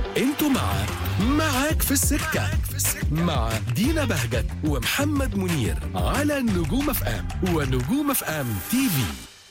انتوا مع معاك في السكة مع دينا بهجت ومحمد منير على نجوم اف ام ونجوم اف ام تي في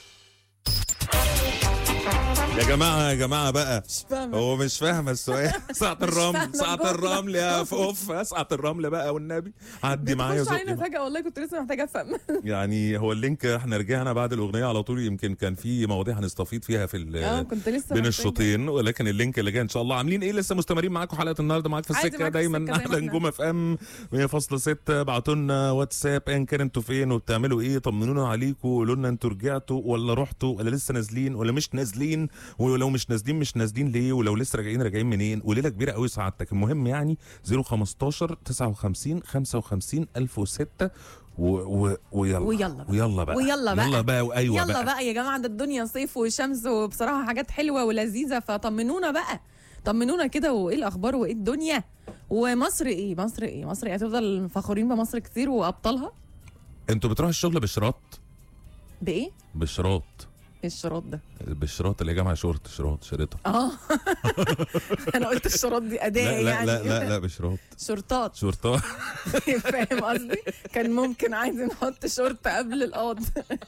يا جماعة يا جماعة بقى مش فاهمة. هو مش فاهم السؤال ساعة الرمل فاهمة ساعة الجملة. الرمل يا فوف ساعة الرمل بقى والنبي عدي معايا بتخش علينا زقي بقى. فجأة والله كنت لسه محتاجة افهم يعني هو اللينك احنا رجعنا بعد الأغنية على طول يمكن كان في مواضيع هنستفيد فيها في ال- اه كنت لسه بين محتاجة. الشوطين ولكن اللينك اللي جاي ان شاء الله عاملين ايه لسه مستمرين معاكم حلقه النهارده معاك في عادي السكه معاك في دايما السكة زي ما على احنا. نجوم اف ام 100.6 ابعتوا لنا واتساب ان كان انتوا فين وبتعملوا ايه طمنونا عليكم قولوا لنا انتوا رجعتوا ولا رحتوا ولا لسه نازلين ولا مش نازلين ولو مش نازلين مش نازلين ليه ولو لسه راجعين راجعين منين وليله كبيره قوي سعادتك المهم يعني 015 59 55 1006 و و ويلا ويلا بقى. ويلا بقى ويلا بقى. يلا بقى وايوه يلا بقى, بقى. يا جماعة ده الدنيا صيف وشمس وبصراحة حاجات حلوة ولذيذة فطمنونا بقى طمنونا كده وايه الاخبار وايه الدنيا ومصر ايه مصر ايه مصر ايه هتفضل فخورين بمصر كتير وابطالها انتوا بتروحوا الشغل بشراط بايه بشراط إيه الشراط ده بالشراط اللي هي جامعه شورت شراط شريطه اه انا قلت الشراط دي اداة لا لا يعني لا لا لا بشراط شرطات شرطه فاهم قصدي كان ممكن عايز نحط شورت قبل القاض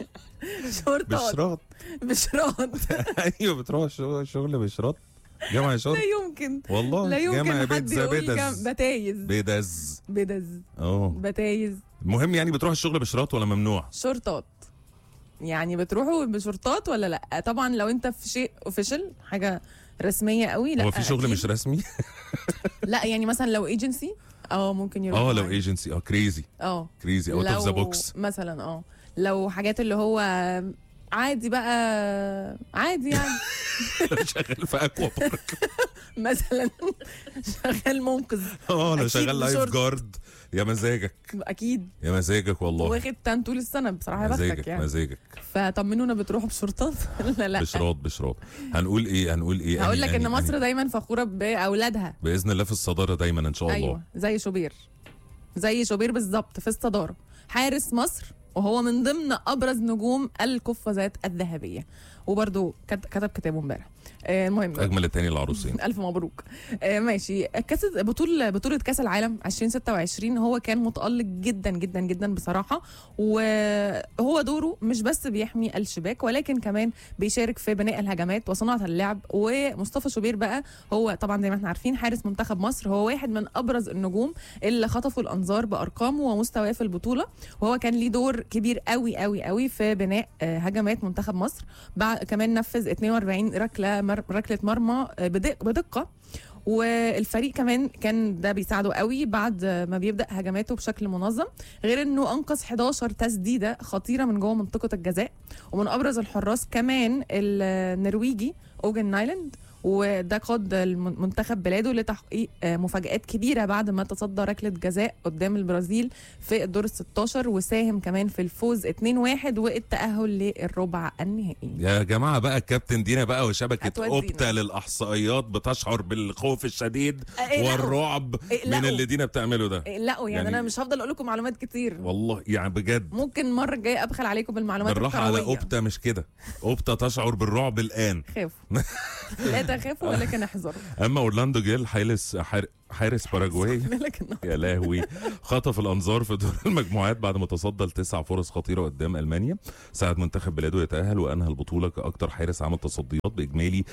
شورتات بشراط بشراط ايوه بتروح الشغل شغل بشراط جامعه شرط لا يمكن والله لا جامعه يمكن حد بيتزا يقول كام بيدز بتايز بيدز بدز اه بتايز المهم يعني بتروح الشغل بشراط ولا ممنوع شرطات يعني بتروحوا بشرطات ولا لا طبعا لو انت في شيء اوفيشال حاجه رسميه قوي لا هو في شغل أكيد. مش رسمي لا يعني مثلا لو ايجنسي اه ممكن يروح اه لو معاك. ايجنسي اه كريزي اه كريزي اوت اوف ذا بوكس مثلا اه لو حاجات اللي هو عادي بقى عادي يعني شغال في اكوا بارك مثلا شغال منقذ اه لو أكيد شغال لايف بشورت. جارد يا مزاجك اكيد يا مزاجك والله واخد تان طول السنه بصراحه يا بختك مزاجك يعني مزاجك فطمنونا بتروحوا بشرطات ولا لا بشراط بشراط هنقول ايه هنقول ايه هقول أنهي- لك أنهي- ان أنهي. مصر دايما فخوره باولادها باذن الله في الصداره دايما ان شاء الله ايوه زي شوبير زي شوبير بالظبط في الصداره حارس مصر وهو من ضمن ابرز نجوم القفازات الذهبيه وبرده كتب كتابه امبارح آه، المهم اجمل التاني العروسين الف مبروك آه ماشي كاس بطوله بطوله كاس العالم 2026 هو كان متالق جدا جدا جدا بصراحه وهو دوره مش بس بيحمي الشباك ولكن كمان بيشارك في بناء الهجمات وصناعه اللعب ومصطفى شوبير بقى هو طبعا زي ما احنا عارفين حارس منتخب مصر هو واحد من ابرز النجوم اللي خطفوا الانظار بارقامه ومستواه في البطوله وهو كان ليه دور كبير قوي قوي قوي في بناء آه، هجمات منتخب مصر بعد كمان نفذ 42 ركله مر... ركله مرمى آه، بدق... بدقه والفريق كمان كان ده بيساعده قوي بعد ما بيبدا هجماته بشكل منظم غير انه انقذ 11 تسديده خطيره من جوه منطقه الجزاء ومن ابرز الحراس كمان النرويجي اوجن نايلاند وده قاد المنتخب بلاده لتحقيق آه، مفاجآت كبيرة بعد ما تصدى ركلة جزاء قدام البرازيل في الدور ال 16 وساهم كمان في الفوز 2-1 والتأهل للربع النهائي يا جماعه بقى الكابتن دينا بقى وشبكه هتودينا. اوبتا للاحصائيات بتشعر بالخوف الشديد اقلقوا. والرعب من اقلقوا. اللي دينا بتعمله ده لا يعني, يعني- انا مش هفضل اقول لكم معلومات كتير والله يعني بجد ممكن المره الجايه ابخل عليكم بالمعلومات بالراحه على الكروية. اوبتا مش كده اوبتا تشعر بالرعب الان خافوا لا تخافوا ولكن احذروا اما اورلاندو جيل حارس حار- حارس باراجواي مالك النهارده يا لهوي خطف الانظار في دور المجموعات بعد ما تصدى لتسع فرص خطيره قدام المانيا ساعد منتخب بلاده يتاهل وانهى البطوله كاكثر حارس عمل تصديات باجمالي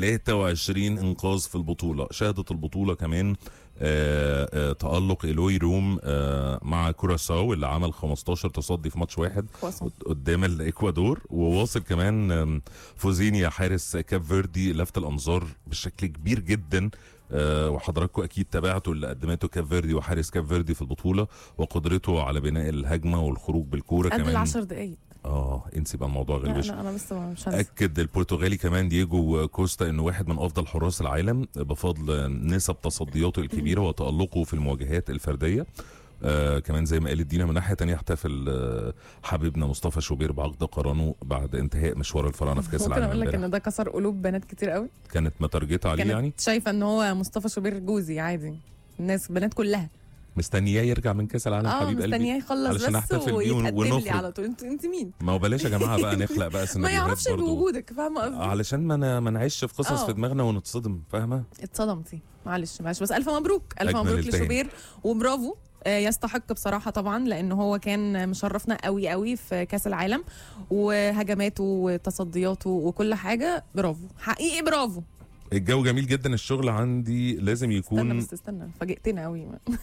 23 انقاذ في البطوله شهدت البطوله كمان آه آه تالق ايلوي روم آه مع كوراساو اللي عمل 15 تصدي في ماتش واحد كويسون. قدام الاكوادور وواصل كمان آم، فوزينيا حارس كاب فيردي لفت الانظار بشكل كبير جدا آه، وحضراتكم اكيد تابعتوا اللي قدمته كاب فيردي وحارس كاب فيردي في البطوله وقدرته على بناء الهجمه والخروج بالكوره قبل كمان العشر دقايق اه انسي بقى الموضوع لا غلبش لا انا لسه مش هنسى اكد البرتغالي كمان دييجو كوستا انه واحد من افضل حراس العالم بفضل نسب تصدياته الكبيره وتالقه في المواجهات الفرديه آه كمان زي ما قالت دينا من ناحيه تانية احتفل آه حبيبنا مصطفى شوبير بعقد قرانه بعد انتهاء مشوار الفراعنه في كاس ممكن العالم اقول لك امبارح ان ده كسر قلوب بنات كتير قوي كانت مترجته عليه كانت يعني شايفه ان هو مصطفى شوبير جوزي عادي الناس بنات كلها مستنياه يرجع من كاس العالم اه حبيب قلبي مستنياه يخلص علشان بس نحتفل بيه ون- ويتقدم لي ونخرج. على طول انت انت مين ما هو بلاش يا جماعه بقى نخلق بقى ما سيناريوهات يعرفش برضو. بوجودك فاهمه قصدي علشان ما ن- ما نعيش في قصص آه. في دماغنا ونتصدم فاهمه اتصدمتي معلش معلش بس الف مبروك الف أجمل مبروك التهاني. لشوبير وبرافو آه، يستحق بصراحة طبعا لأنه هو كان مشرفنا قوي قوي في كأس العالم وهجماته وتصدياته وكل حاجة برافو حقيقي برافو الجو جميل جدا الشغل عندي لازم استنى يكون بس استنى فاجئتنا قوي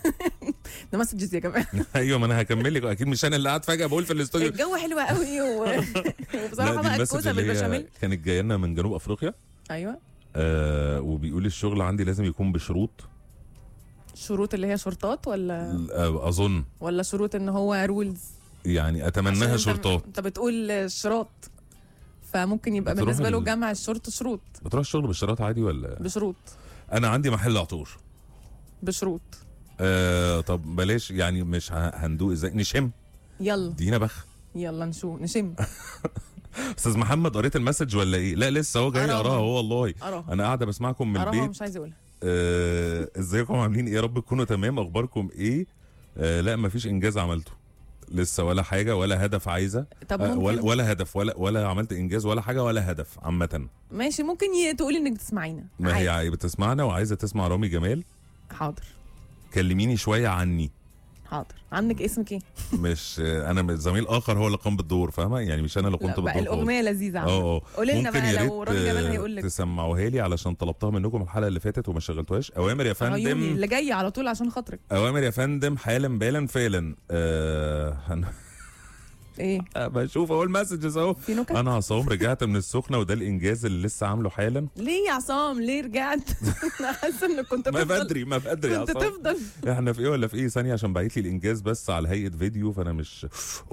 ده مسجز يا جماعة ايوه ما انا هكمل لك اكيد مش انا اللي قاعد فجاه بقول في الاستوديو الجو حلو قوي و... وبصراحة لا دي بقى المسج الكوسة اللي هي بالبشاميل كانت جايه لنا من جنوب افريقيا أيوه آه وبيقول الشغل عندي لازم يكون بشروط شروط اللي هي شرطات ولا آه اظن ولا شروط ان هو رولز يعني اتمناها شرطات انت بتقول شراط فممكن يبقى بتروح بالنسبه له ال- جمع الشرط شروط بتروح الشغل بالشراط عادي ولا بشروط انا عندي محل عطور بشروط آه طب بلاش يعني مش ه- هندوق ازاي نشم يلا دينا بخ يلا نشوف نشم استاذ محمد قريت المسج ولا ايه لا لسه هو جاي قراها. اقراها هو والله اراها انا قاعده بسمعكم من اراها البيت مش عايزه اقولها آه، ازيكم عاملين ايه يا رب تكونوا تمام اخباركم ايه آه لا مفيش انجاز عملته لسه ولا حاجه ولا هدف عايزه طب آه ممكن ولا ولا هدف ولا ولا عملت انجاز ولا حاجه ولا هدف عامه ماشي ممكن ي- تقولي انك بتسمعينا ما هي عادي. بتسمعنا وعايزه تسمع رامي جمال حاضر كلميني شويه عني حاضر عندك اسمك ايه مش آه، انا زميل اخر هو اللي قام بالدور فاهمه يعني مش انا اللي لا قمت بقى بالدور خالص. الاغنيه لذيذه عامة. اه اه قولي لنا ممكن بقى يا لو ريت رامي جمال آه، هيقول لك تسمعوها لي علشان طلبتها منكم الحلقه اللي فاتت وما شغلتوهاش اوامر يا عيوني فندم اللي جاي على طول عشان خاطرك اوامر يا فندم حالا بالا فعلا آه هن- ايه بشوف اهو المسجز اهو في نكت انا عصام رجعت من السخنه وده الانجاز اللي لسه عامله حالا ليه يا عصام ليه رجعت انا حاسه انك كنت ما تفضل بدري ما بدري يا كنت عصام تفضل احنا في ايه ولا في ايه ثانيه عشان بعت لي الانجاز بس على هيئه فيديو فانا مش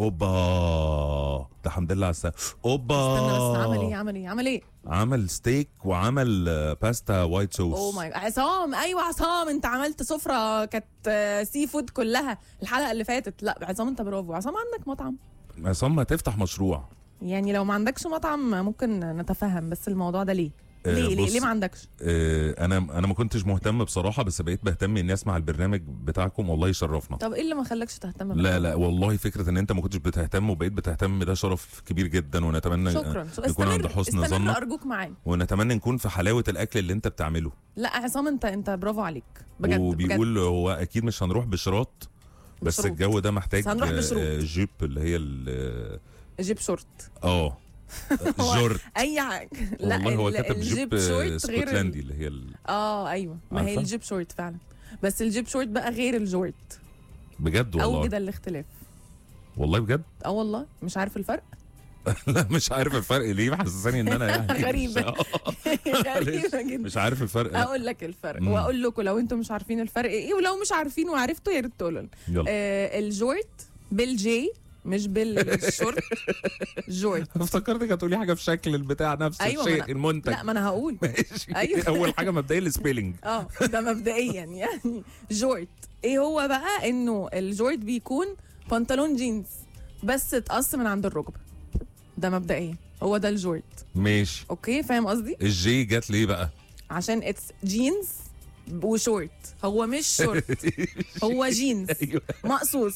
اوبا ده الحمد لله على السلامه اوبا استنى بس عمل ايه عمل ايه عمل ايه عمل ستيك وعمل آه، باستا وايت صوص اوه ماي عصام ايوه عصام انت عملت سفره كانت آه، سي فود كلها الحلقه اللي فاتت لا عصام انت برافو عصام عندك مطعم عصام ما تفتح مشروع يعني لو ما عندكش مطعم ممكن نتفهم بس الموضوع ده ليه آه، ليه ليه بص، ليه ما عندكش آه، انا انا ما كنتش مهتم بصراحه بس بقيت بهتم اني اسمع البرنامج بتاعكم والله يشرفنا طب ايه اللي ما خلاكش تهتم لا لا والله فكره ان انت ما كنتش بتهتم وبقيت بتهتم ده شرف كبير جدا ونتمنى شكرا نكون عند حسن استمر ظنك ارجوك معانا ونتمنى نكون في حلاوه الاكل اللي انت بتعمله لا عصام انت انت برافو عليك بجد وبيقول هو اكيد مش هنروح بشراط بس بشروط. الجو ده محتاج بس هنروح آه، بشروط. آه، جيب اللي هي ال- بجد جيب شورت اه هو جورت اي حاجه والله هو ال- كتب الجيب جيب آه، شورت غير ال- اسكتلندي اللي هي ال- اه ايوه ما هي عارفة؟ الجيب شورت فعلا بس الجيب شورت بقى غير الجورت بجد او والله كده الاختلاف والله بجد اه والله مش عارف الفرق لا مش عارف الفرق ليه محسساني ان انا يعني غريبة. مش- غريبه جدا مش عارف الفرق لا. اقول لك الفرق مم. واقول لكم لو انتم مش عارفين الفرق ايه ولو مش عارفين وعرفتوا يا ريت تقولوا لنا يلا آه الجورت بالجي مش بالشورت جورت افتكرتك هتقولي حاجه في شكل البتاع نفس أيوة، ما الشيء أنا- المنتج لا ما انا هقول ماشي أيوة. اول حاجه مبدئيا السبيلنج اه ده مبدئيا يعني جورت ايه هو بقى انه الجورت بيكون بنطلون جينز بس اتقص من عند الركبه ده مبدئيا هو ده الجورت ماشي اوكي فاهم قصدي الجي جت ليه بقى عشان اتس جينز وشورت هو مش شورت هو جينز ايوه مقصوص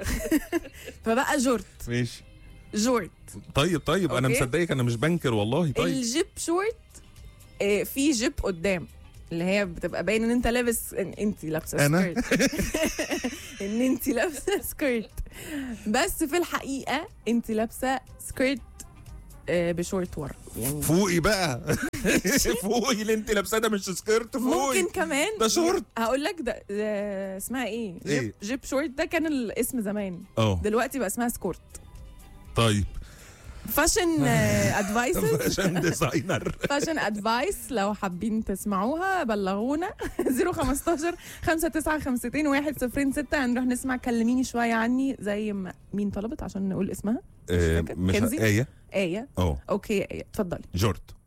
فبقى جورت ماشي جورت طيب طيب انا أوكي. مصدقك انا مش بنكر والله طيب الجيب شورت آه، في جيب قدام اللي هي بتبقى باين ان انت لابس ان انت لابسه أنا؟ سكيرت ان انت لابسه سكيرت بس في الحقيقه انت لابسه سكيرت آه، بشورت ورا يعني فوقي بقى فوقي اللي انت لابساه ده مش سكيرت فوقي ممكن كمان ده شورت. هقول لك ده, ده اسمها ايه؟ إيه؟ جيب, جيب شورت ده كان الاسم زمان اه دلوقتي بقى اسمها سكورت طيب فاشن ادفايسز عشان ديزاينر فاشن ادفايس لو حابين تسمعوها بلغونا 015 5952 106 هنروح نسمع كلميني شويه عني زي ما مين طلبت عشان نقول اسمها آه، فاكر. مش كنزي؟ ايه ايه اه اوكي يا ايه اتفضلي جورت